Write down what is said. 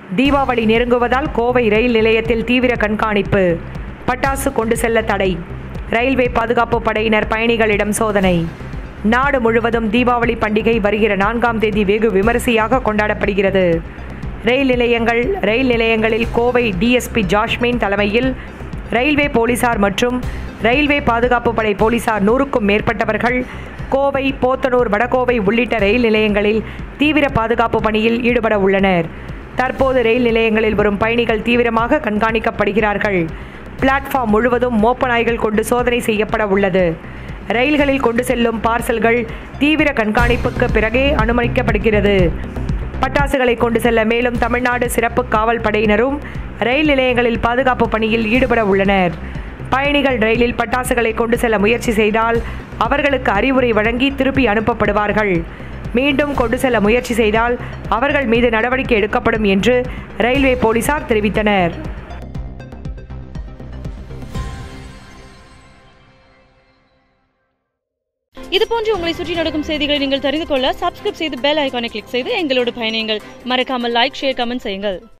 தீபாவளி நெருங்குவதால் கோவை ரயில் நிலையத்தில் தீவிர கண்காணிப்பு பட்டாசு கொண்டு செல்ல தடை ரயில்வே பாதுகாப்பு படையினர் பயணிகளிடம் சோதனை நாடு முழுவதும் தீபாவளி பண்டிகை வருகிற நான்காம் தேதி வெகு விமரிசையாக கொண்டாடப்படுகிறது ரயில் நிலையங்கள் ரயில் நிலையங்களில் கோவை டிஎஸ்பி ஜாஷ்மின் தலைமையில் ரயில்வே போலீசார் மற்றும் ரயில்வே பாதுகாப்பு படை போலீசார் நூறுக்கும் மேற்பட்டவர்கள் கோவை போத்தனூர் வடகோவை உள்ளிட்ட ரயில் நிலையங்களில் தீவிர பாதுகாப்பு பணியில் ஈடுபட உள்ளனர் தற்போது ரயில் நிலையங்களில் வரும் பயணிகள் தீவிரமாக கண்காணிக்கப்படுகிறார்கள் பிளாட்ஃபார்ம் முழுவதும் மோப்ப நாய்கள் கொண்டு சோதனை செய்யப்பட உள்ளது ரயில்களில் கொண்டு செல்லும் பார்சல்கள் தீவிர கண்காணிப்புக்கு பிறகே அனுமதிக்கப்படுகிறது பட்டாசுகளை கொண்டு செல்ல மேலும் தமிழ்நாடு சிறப்பு காவல் படையினரும் ரயில் நிலையங்களில் பாதுகாப்பு பணியில் ஈடுபட உள்ளனர் பயணிகள் ரயிலில் பட்டாசுகளை கொண்டு செல்ல முயற்சி செய்தால் அவர்களுக்கு அறிவுரை வழங்கி திருப்பி அனுப்பப்படுவார்கள் மீண்டும் கொண்டு செல்ல முயற்சி செய்தால் அவர்கள் மீது நடவடிக்கை எடுக்கப்படும் என்று ரயில்வே போலீசார் தெரிவித்தனர் இது போன்று உங்களை சுற்றி நடக்கும் செய்திகளை நீங்கள் தெரிந்து கொள்ள சப்ஸ்கிரைப் செய்து பெல் ஐகானை கிளிக் செய்து எங்களோடு பயணியுங்கள் மறக்காமல் லைக் ஷேர் கமெண்ட் செய்யுங்கள்